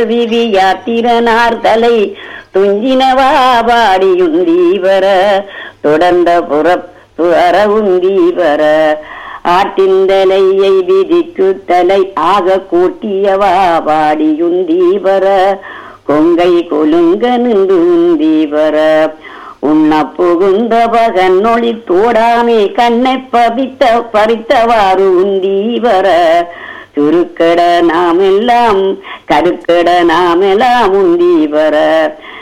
விவியாத்திரனார் தலை துஞ்சினவா பாடியுந்தீவர தொடர்ந்த புறப் துறவுந்தீவர ஆட்டிந்தலையை விதிக்கு தலை ஆக கூட்டியவா பாடியுந்தீவர கொங்கை கொலுங்க நின்று உந்தீவர உண்ண புகுந்த பகன் ஒளி தோடாமே கண்ணை பவித்த பறித்தவாறு உந்தீவர சுருக்கட நாமெல்லாம் கருக்கட நாமெல்லாம் உந்தீவர